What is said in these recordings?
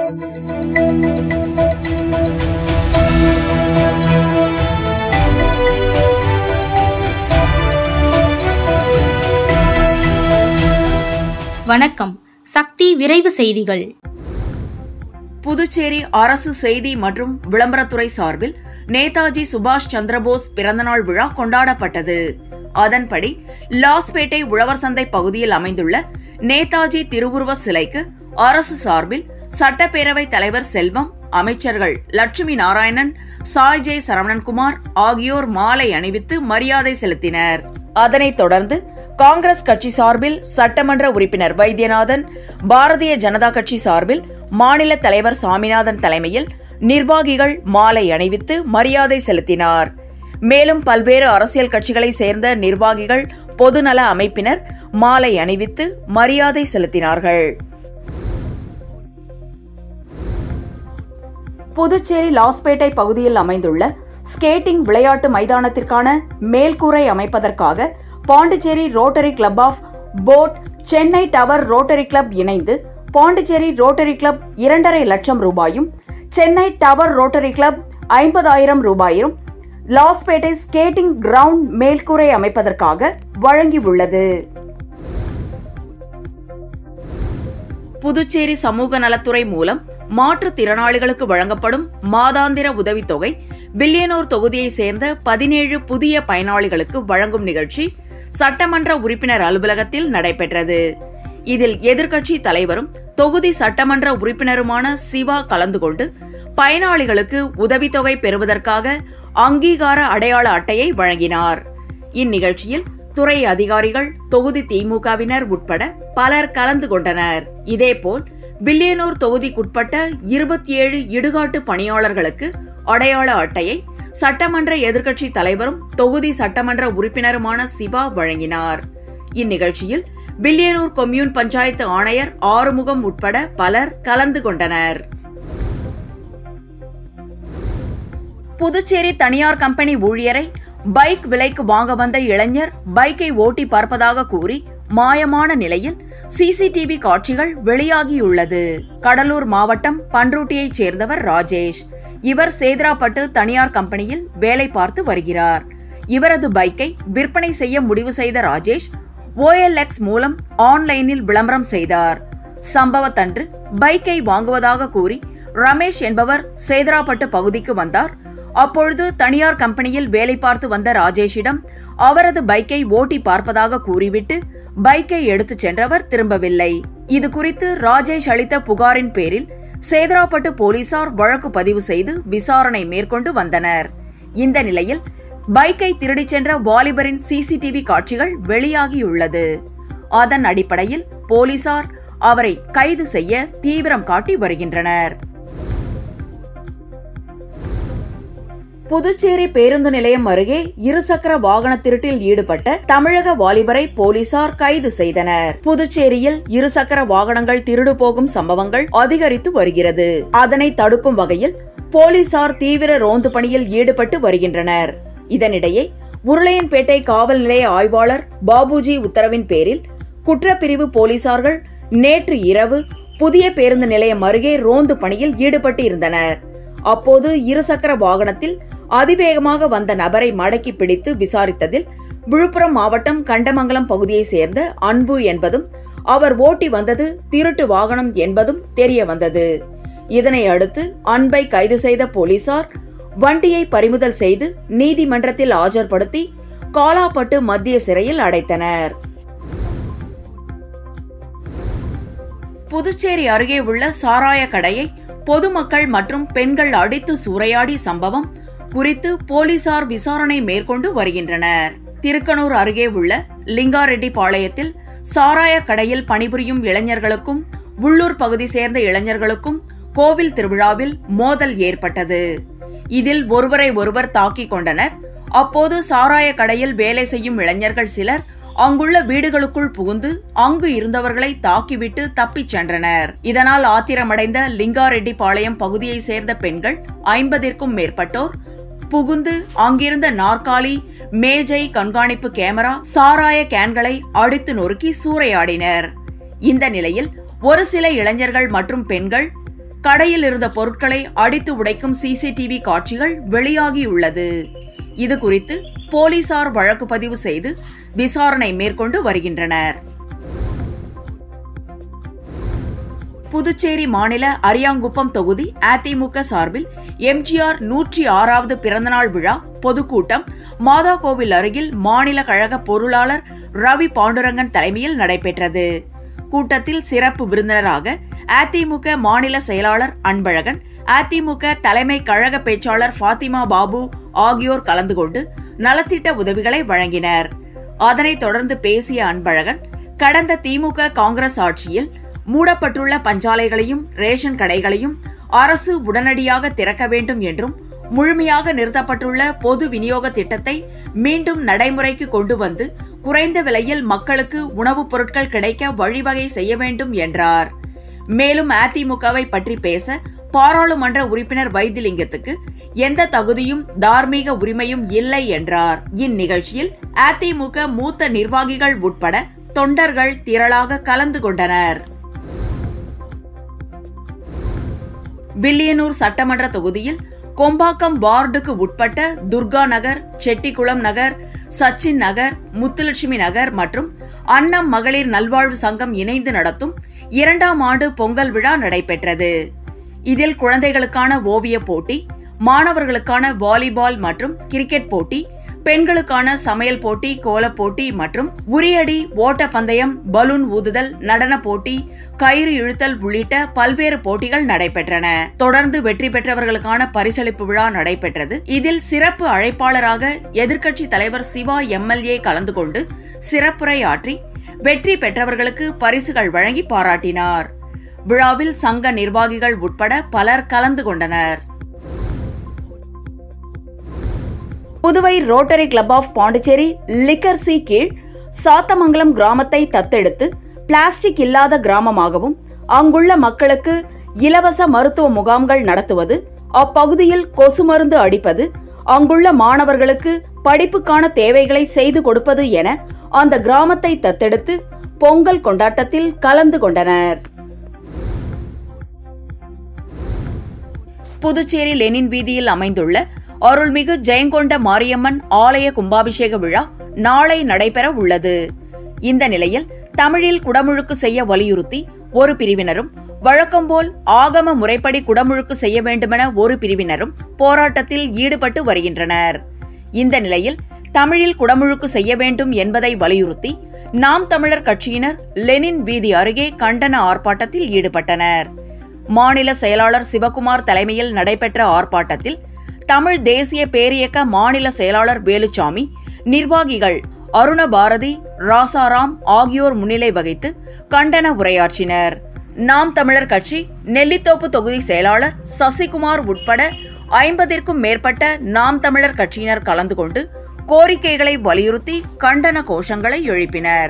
வணக்கம் சக்தி விரைவு செய்திகள் புதுச்சேரி அரசு செய்தி மற்றும் விளம்பரத்துறை சார்பில் நேதாஜி சுபாஷ் சந்திரபோஸ் பிறந்தநாள் விழா கொண்டாடப்பட்டது அதன்படி லாஸ்பேட்டை உழவர் சந்தை பகுதியில் அமைந்துள்ள நேதாஜி திருவுருவ சிலைக்கு அரசு சார்பில் சட்டப்பேரவைத் தலைவர் செல்வம் அமைச்சர்கள் லட்சுமி நாராயணன் சாய் ஜே சரவணன்குமார் ஆகியோர் மாலை அணிவித்து மரியாதை செலுத்தினர் அதனைத் தொடர்ந்து காங்கிரஸ் கட்சி சார்பில் சட்டமன்ற உறுப்பினர் வைத்தியநாதன் பாரதிய ஜனதா கட்சி சார்பில் மாநில தலைவர் சாமிநாதன் தலைமையில் நிர்வாகிகள் மாலை அணிவித்து மரியாதை செலுத்தினார் மேலும் பல்வேறு அரசியல் கட்சிகளை சேர்ந்த நிர்வாகிகள் பொதுநல அமைப்பினர் மாலை அணிவித்து மரியாதை செலுத்தினார்கள் புதுச்சேரி லாஸ்பேட்டை பகுதியில் அமைந்துள்ள ஸ்கேட்டிங் விளையாட்டு மைதானத்திற்கான மேல்கூரை அமைப்பதற்காக பாண்டிச்சேரி ரோட்டரி கிளப் ஆஃப் போட் சென்னை டவர் ரோட்டரி கிளப் இணைந்து பாண்டிச்சேரி ரோட்டரி கிளப் இரண்டரை லட்சம் ரூபாயும் சென்னை டவர் ரோட்டரி கிளப் ஐம்பதாயிரம் ரூபாயும் லாஸ்பேட்டை ஸ்கேட்டிங் கிரவுண்ட் மேல்கூரை அமைப்பதற்காக வழங்கியுள்ளது புதுச்சேரி சமூக நலத்துறை மூலம் மாற்றுத்திறனாளிகளுக்கு வழங்கப்படும் மாதாந்திர உதவித்தொகை பில்லியனூர் தொகுதியை சேர்ந்த பதினேழு புதிய பயனாளிகளுக்கு வழங்கும் நிகழ்ச்சி சட்டமன்ற உறுப்பினர் அலுவலகத்தில் நடைபெற்றது இதில் எதிர்க்கட்சி தலைவரும் தொகுதி சட்டமன்ற உறுப்பினருமான சிவா கலந்து கொண்டு பயனாளிகளுக்கு உதவித்தொகை பெறுவதற்காக அங்கீகார அடையாள அட்டையை வழங்கினார் இந்நிகழ்ச்சியில் துறை அதிகாரிகள் தொகுதி திமுகவினர் உட்பட பலர் கலந்து கொண்டனர் இதேபோல் பில்லியனூர் தொகுதிக்குட்பட்ட இருபத்தி ஏழு இடுகாட்டு பணியாளர்களுக்கு அடையாள அட்டையை சட்டமன்ற எதிர்க்கட்சி தலைவரும் தொகுதி சட்டமன்ற உறுப்பினருமான சிவா வழங்கினார் இந்நிகழ்ச்சியில் பில்லியனூர் கொம்யூன் பஞ்சாயத்து ஆணையர் ஆறுமுகம் உட்பட பலர் கலந்து கொண்டனர் புதுச்சேரி தனியார் கம்பெனி ஊழியரை பைக் விலைக்கு வாங்க வந்த இளைஞர் பைக்கை ஓட்டி பார்ப்பதாக கூறி மாயமான நிலையில் சிசிடிவி காட்சிகள் வெளியாகியுள்ளது கடலூர் மாவட்டம் பன்ருட்டியைச் சேர்ந்தவர் ராஜேஷ் இவர் சேதராப்பட்டு தனியார் கம்பெனியில் வேலை பார்த்து வருகிறார் இவரது பைக்கை விற்பனை செய்ய முடிவு செய்த ராஜேஷ் ஓஎல்எக்ஸ் மூலம் ஆன்லைனில் விளம்பரம் செய்தார் சம்பவத்தன்று பைக்கை வாங்குவதாக கூறி ரமேஷ் என்பவர் சேதராப்பட்டு பகுதிக்கு வந்தார் அப்பொழுது தனியார் கம்பெனியில் வேலை பார்த்து வந்த ராஜேஷிடம் அவரது பைக்கை ஓட்டி பார்ப்பதாக கூறிவிட்டு பைக்கை எடுத்துச் சென்றவர் திரும்பவில்லை இது குறித்து ராஜேஷ் அளித்த புகாரின் பேரில் சேதராப்பட்டு போலீசார் வழக்கு பதிவு செய்து விசாரணை மேற்கொண்டு வந்தனர் இந்த நிலையில் பைக்கை திருடிச் சென்ற வாலிபரின் சிசிடிவி காட்சிகள் வெளியாகியுள்ளது அதன் அடிப்படையில் போலீசார் அவரை கைது செய்ய தீவிரம் காட்டி வருகின்றனர் புதுச்சேரி பேருந்து நிலையம் அருகே இருசக்கர வாகன திருட்டில் ஈடுபட்ட தமிழக வாலிபரை போலீசார் கைது செய்தனர் புதுச்சேரியில் இருசக்கர வாகனங்கள் திருடு போகும் சம்பவங்கள் அதிகரித்து வருகிறது அதனை தடுக்கும் வகையில் போலீசார் தீவிர ரோந்து பணியில் ஈடுபட்டு வருகின்றனர் இதனிடையே உருளையன்பேட்டை காவல் நிலைய ஆய்வாளர் பாபுஜி உத்தரவின் பேரில் குற்றப்பிரிவு போலீசார்கள் நேற்று இரவு புதிய பேருந்து நிலையம் அருகே ரோந்து பணியில் ஈடுபட்டு இருந்தனர் அப்போது இருசக்கர வாகனத்தில் அதிவேகமாக வந்த நபரை மடக்கி பிடித்து விசாரித்ததில் விழுப்புரம் மாவட்டம் கண்டமங்கலம் பகுதியைச் சேர்ந்த அன்பு என்பதும் அவர் ஓட்டி வந்தது திருட்டு வாகனம் என்பதும் தெரிய வந்தது இதனை அடுத்து அன்பை கைது செய்த போலீசார் வண்டியை பறிமுதல் செய்து நீதிமன்றத்தில் ஆஜர்படுத்தி காலாப்பட்டு மத்திய சிறையில் அடைத்தனர் புதுச்சேரி அருகே உள்ள சாராய கடையை பொதுமக்கள் மற்றும் பெண்கள் அடித்து சூறையாடி சம்பவம் குறித்து போலீசார் விசாரணை மேற்கொண்டு வருகின்றனர் திருக்கனூர் அருகே உள்ள லிங்காரெட்டி பாளையத்தில் சாராய கடையில் பணிபுரியும் இளைஞர்களுக்கும் உள்ளூர் பகுதி சேர்ந்த இளைஞர்களுக்கும் கோவில் திருவிழாவில் மோதல் ஏற்பட்டது இதில் ஒருவரை ஒருவர் தாக்கிக் கொண்டனர் அப்போது சாராய கடையில் வேலை செய்யும் இளைஞர்கள் சிலர் அங்குள்ள வீடுகளுக்குள் புகுந்து அங்கு இருந்தவர்களை தாக்கிவிட்டு தப்பிச் சென்றனர் இதனால் ஆத்திரமடைந்த லிங்காரெட்டிப்பாளையம் பகுதியை சேர்ந்த பெண்கள் ஐம்பதிற்கும் மேற்பட்டோர் புகுந்து அங்கிருந்த நாற்காலி மேஜை கண்காணிப்பு கேமரா சாராய கேன்களை அடித்து நொறுக்கி சூறையாடினர் இந்த நிலையில் ஒரு சில இளைஞர்கள் மற்றும் பெண்கள் கடையில் இருந்த பொருட்களை அடித்து உடைக்கும் சிசிடிவி காட்சிகள் வெளியாகியுள்ளது இது குறித்து போலீசார் வழக்கு பதிவு செய்து விசாரணை மேற்கொண்டு வருகின்றனர் புதுச்சேரி மாநில அரியாங்குப்பம் தொகுதி அதிமுக சார்பில் எம்ஜிஆர் நூற்றி ஆறாவது பிறந்தநாள் விழா பொதுக்கூட்டம் மாதா கோவில் அருகில் மாநில கழக பொருளாளர் ரவி பாண்டுரங்கன் தலைமையில் நடைபெற்றது கூட்டத்தில் சிறப்பு விருந்தினராக அதிமுக மாநில செயலாளர் அன்பழகன் அதிமுக தலைமை கழக பேச்சாளர் ஃபாத்திமா பாபு ஆகியோர் கலந்து கொண்டு நலத்திட்ட உதவிகளை வழங்கினர் அதனைத் தொடர்ந்து பேசிய அன்பழகன் கடந்த திமுக காங்கிரஸ் ஆட்சியில் மூடப்பட்டுள்ள பஞ்சாலைகளையும் ரேஷன் கடைகளையும் அரசு உடனடியாக திறக்க வேண்டும் என்றும் முழுமையாக நிறுத்தப்பட்டுள்ள பொது விநியோக திட்டத்தை மீண்டும் நடைமுறைக்கு கொண்டு வந்து குறைந்த விலையில் மக்களுக்கு உணவுப் பொருட்கள் கிடைக்க வழிவகை செய்ய வேண்டும் என்றார் மேலும் அதிமுகவை பற்றி பேச பாராளுமன்ற உறுப்பினர் வைத்திலிங்கத்துக்கு எந்த தகுதியும் தார்மீக உரிமையும் இல்லை என்றார் இந்நிகழ்ச்சியில் அதிமுக மூத்த நிர்வாகிகள் உட்பட தொண்டர்கள் திரளாக கலந்து கொண்டனர் வில்லியனூர் சட்டமன்ற தொகுதியில் கொம்பாக்கம் வார்டுக்கு உட்பட்ட துர்கா நகர் செட்டிக்குளம் நகர் சச்சின் நகர் முத்துலட்சுமி நகர் மற்றும் அன்னம் மகளிர் நல்வாழ்வு சங்கம் இணைந்து நடத்தும் இரண்டாம் ஆண்டு பொங்கல் விழா நடைபெற்றது இதில் குழந்தைகளுக்கான ஓவியப் போட்டி மாணவர்களுக்கான வாலிபால் மற்றும் கிரிக்கெட் போட்டி பெண்களுக்கான சமையல் போட்டி கோலப் போட்டி மற்றும் உரியடி ஓட்ட பந்தயம் பலூன் ஊதுதல் நடன போட்டி கயிறு இழுத்தல் உள்ளிட்ட பல்வேறு போட்டிகள் நடைபெற்றன தொடர்ந்து வெற்றி பெற்றவர்களுக்கான பரிசளிப்பு விழா நடைபெற்றது இதில் சிறப்பு அழைப்பாளராக எதிர்க்கட்சி தலைவர் சிவா எம்எல்ஏ கலந்து கொண்டு சிறப்புரை ஆற்றி வெற்றி பெற்றவர்களுக்கு பரிசுகள் வழங்கி பாராட்டினார் விழாவில் சங்க நிர்வாகிகள் உட்பட பலர் கலந்து கொண்டனர் Puduvai rotary club of Pondicherry லிக்கர் சி கீழ் சாத்தமங்கலம் கிராமத்தை தத்தெடுத்து பிளாஸ்டிக் இல்லாத கிராமமாகவும் அங்குள்ள மக்களுக்கு இலவச மருத்துவ முகாம்கள் நடத்துவது அப்பகுதியில் கொசு மருந்து அடிப்பது அங்குள்ள மாணவர்களுக்கு படிப்புக்கான தேவைகளை செய்து கொடுப்பது என அந்த கிராமத்தை தத்தெடுத்து பொங்கல் கொண்டாட்டத்தில் கலந்து கொண்டனர் புதுச்சேரி லெனின் வீதியில் அமைந்துள்ள அருள்மிகு ஜெயங்கொண்ட மாரியம்மன் ஆலய கும்பாபிஷேக விழா நாளை நடைபெற உள்ளது இந்த நிலையில் தமிழில் குடமுழுக்கு செய்ய வலியுறுத்தி ஒரு பிரிவினரும் வழக்கம்போல் ஆகம முறைப்படி குடமுழுக்கு செய்ய வேண்டுமென ஒரு பிரிவினரும் போராட்டத்தில் ஈடுபட்டு வருகின்றனர் இந்த நிலையில் தமிழில் குடமுழுக்கு செய்ய வேண்டும் என்பதை வலியுறுத்தி நாம் தமிழர் கட்சியினர் லெனின் வீதி அருகே கண்டன ஆர்ப்பாட்டத்தில் ஈடுபட்டனர் மாநில செயலாளர் சிவகுமார் தலைமையில் நடைபெற்ற ஆர்ப்பாட்டத்தில் தமிழ் தேசிய பேரியக்க மாநில செயலாளர் வேலுச்சாமி நிர்வாகிகள் அருண பாரதி ராசாராம் ஆகியோர் முன்னிலை வகித்து கண்டன உரையாற்றினர் நாம் தமிழர் கட்சி நெல்லித்தோப்பு தொகுதி செயலாளர் சசிகுமார் உட்பட ஐம்பதிற்கும் மேற்பட்ட நாம் தமிழர் கட்சியினர் கலந்து கொண்டு கோரிக்கைகளை வலியுறுத்தி கண்டன கோஷங்களை எழுப்பினர்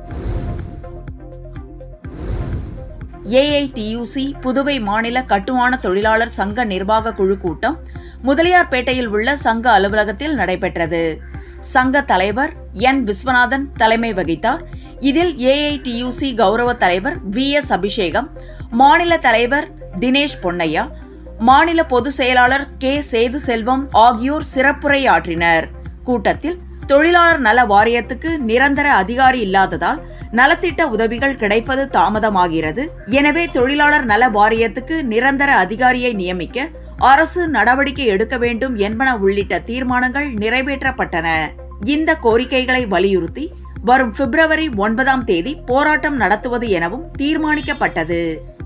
ஏஐடியூசி புதுவை மாநில கட்டுமான தொழிலாளர் சங்க நிர்வாக குழு கூட்டம் முதலியார்பேட்டையில் உள்ள சங்க அலுவலகத்தில் நடைபெற்றது சங்க தலைவர் என் விஸ்வநாதன் தலைமை வகித்தார் இதில் ஏஐடியூசி கௌரவ தலைவர் வி எஸ் அபிஷேகம் மாநில தலைவர் தினேஷ் பொன்னையா மாநில பொதுச் செயலாளர் கே சேது செல்வம் ஆகியோர் சிறப்புரை ஆற்றினர் கூட்டத்தில் தொழிலாளர் நல வாரியத்துக்கு நிரந்தர அதிகாரி இல்லாததால் நலத்திட்ட உதவிகள் கிடைப்பது தாமதமாகிறது எனவே தொழிலாளர் நல வாரியத்துக்கு நிரந்தர அதிகாரியை நியமிக்க அரசு நடவடிக்கை எடுக்க வேண்டும் என்பன உள்ளிட்ட தீர்மானங்கள் நிறைவேற்றப்பட்டன இந்த கோரிக்கைகளை வலியுறுத்தி வரும் பிப்ரவரி ஒன்பதாம் தேதி போராட்டம் நடத்துவது எனவும் தீர்மானிக்கப்பட்டது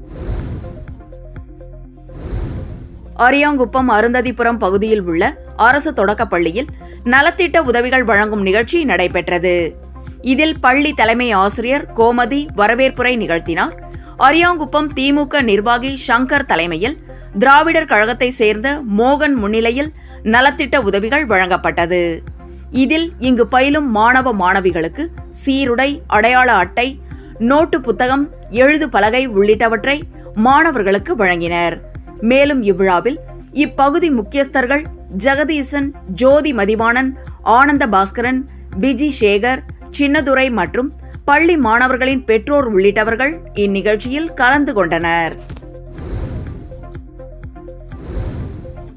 அரியாங்குப்பம் அருந்ததிபுரம் பகுதியில் உள்ள அரசு தொடக்கப் பள்ளியில் நலத்திட்ட உதவிகள் வழங்கும் நிகழ்ச்சி நடைபெற்றது இதில் பள்ளி தலைமை ஆசிரியர் கோமதி வரவேற்புரை நிகழ்த்தினார் அரியாங்குப்பம் திமுக நிர்வாகி சங்கர் தலைமையில் திராவிடர் கழகத்தை சேர்ந்த மோகன் முன்னிலையில் நலத்திட்ட உதவிகள் வழங்கப்பட்டது இதில் இங்கு பயிலும் மாணவ மாணவிகளுக்கு சீருடை அடையாள அட்டை நோட்டு புத்தகம் எழுது பலகை உள்ளிட்டவற்றை மாணவர்களுக்கு வழங்கினர் மேலும் இவ்விழாவில் இப்பகுதி முக்கியஸ்தர்கள் ஜெகதீசன் ஜோதி மதிவாணன் ஆனந்த பாஸ்கரன் பிஜி சேகர் சின்னதுரை மற்றும் பள்ளி மாணவர்களின் பெற்றோர் உள்ளிட்டவர்கள் இந்நிகழ்ச்சியில் கலந்து கொண்டனர்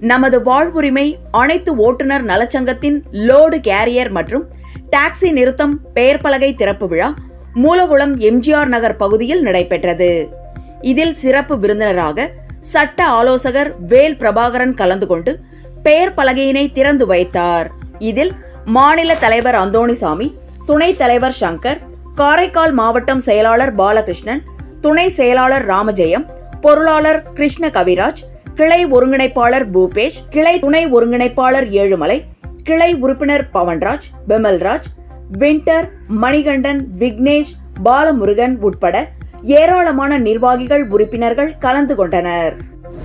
நமது வாழ்வுரிமை அனைத்து ஓட்டுநர் நலச்சங்கத்தின் லோடு கேரியர் மற்றும் டாக்ஸி நிறுத்தம் பெயர் பலகை திறப்பு விழா மூலகுளம் எம்ஜிஆர் நகர் பகுதியில் நடைபெற்றது இதில் சிறப்பு விருந்தினராக சட்ட ஆலோசகர் வேல் பிரபாகரன் கலந்து கொண்டு பெயர் பலகையினை திறந்து வைத்தார் இதில் மாநில தலைவர் அந்தோணிசாமி துணைத் தலைவர் சங்கர் காரைக்கால் மாவட்டம் செயலாளர் பாலகிருஷ்ணன் துணை செயலாளர் ராமஜெயம் பொருளாளர் கிருஷ்ண கவிராஜ் கிளை ஒருங்கிணைப்பாளர் பூபேஷ் கிளை துணை ஒருங்கிணைப்பாளர் ஏழுமலை கிளை உறுப்பினர் பவன்ராஜ் பெமல்ராஜ் வின்டர் மணிகண்டன் விக்னேஷ் பாலமுருகன் உட்பட ஏராளமான நிர்வாகிகள் உறுப்பினர்கள் கலந்து கொண்டனர்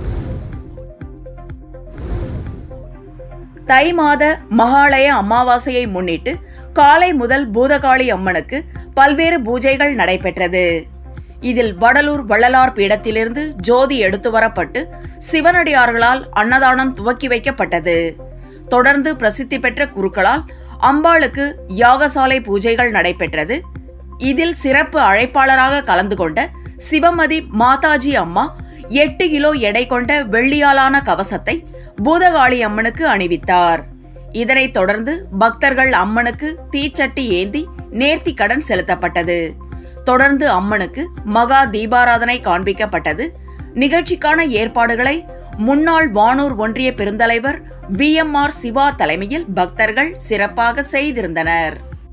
தை மாத மகாலய அமாவாசையை முன்னிட்டு காலை முதல் பூதகாளி அம்மனுக்கு பல்வேறு பூஜைகள் நடைபெற்றது இதில் வடலூர் வள்ளலார் பீடத்திலிருந்து ஜோதி எடுத்து வரப்பட்டு சிவனடியார்களால் அன்னதானம் துவக்கி வைக்கப்பட்டது தொடர்ந்து பிரசித்தி பெற்ற குருக்களால் அம்பாளுக்கு யாகசாலை பூஜைகள் நடைபெற்றது இதில் சிறப்பு அழைப்பாளராக கலந்து கொண்ட சிவமதி மாதாஜி அம்மா எட்டு கிலோ எடை கொண்ட வெள்ளியாலான கவசத்தை பூதகாளி அம்மனுக்கு அணிவித்தார் இதனைத் தொடர்ந்து பக்தர்கள் அம்மனுக்கு தீச்சட்டி ஏந்தி நேர்த்தி கடன் செலுத்தப்பட்டது தொடர்ந்து அம்மனுக்கு மகா தீபாராதனை காண்பிக்கப்பட்டது நிகழ்ச்சிக்கான ஏற்பாடுகளை முன்னாள் வானூர் ஒன்றிய பெருந்தலைவர் வி எம் ஆர் சிவா தலைமையில் பக்தர்கள் சிறப்பாக செய்திருந்தனர்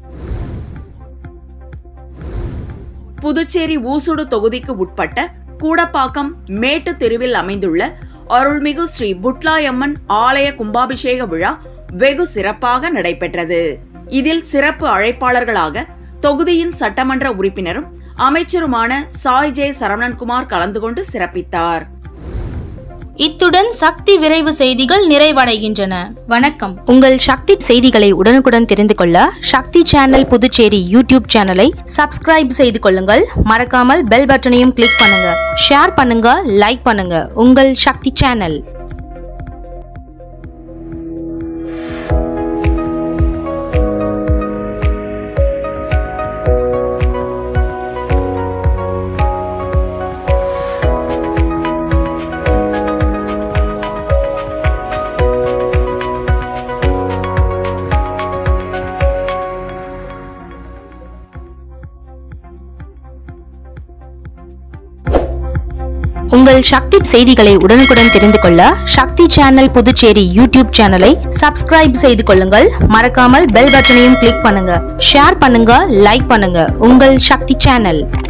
புதுச்சேரி ஊசுடு தொகுதிக்கு உட்பட்ட கூடப்பாக்கம் மேட்டு தெருவில் அமைந்துள்ள அருள்மிகு ஸ்ரீ புட்லாயம்மன் ஆலய கும்பாபிஷேக விழா வெகு சிறப்பாக நடைபெற்றது இதில் சிறப்பு அழைப்பாளர்களாக தொகுதியின் சட்டமன்ற உறுப்பினரும் அமைச்சருமான சாய் ஜே சரவணன்குமார் கலந்து கொண்டு சிறப்பித்தார் இத்துடன் சக்தி விரைவு செய்திகள் நிறைவடைகின்றன வணக்கம் உங்கள் சக்தி செய்திகளை உடனுக்குடன் தெரிந்து கொள்ள சக்தி சேனல் புதுச்சேரி யூடியூப் சேனலை சப்ஸ்கிரைப் செய்து கொள்ளுங்கள் மறக்காமல் பெல் பட்டனையும் கிளிக் பண்ணுங்க ஷேர் பண்ணுங்க லைக் பண்ணுங்க உங்கள் சக்தி சேனல் உங்கள் சக்தி செய்திகளை உடனுக்குடன் தெரிந்து கொள்ள சக்தி சேனல் புதுச்சேரி யூடியூப் சேனலை சப்ஸ்கிரைப் செய்து கொள்ளுங்கள் மறக்காமல் பெல் பட்டனையும் கிளிக் பண்ணுங்க ஷேர் பண்ணுங்க லைக் பண்ணுங்க உங்கள் சக்தி சேனல்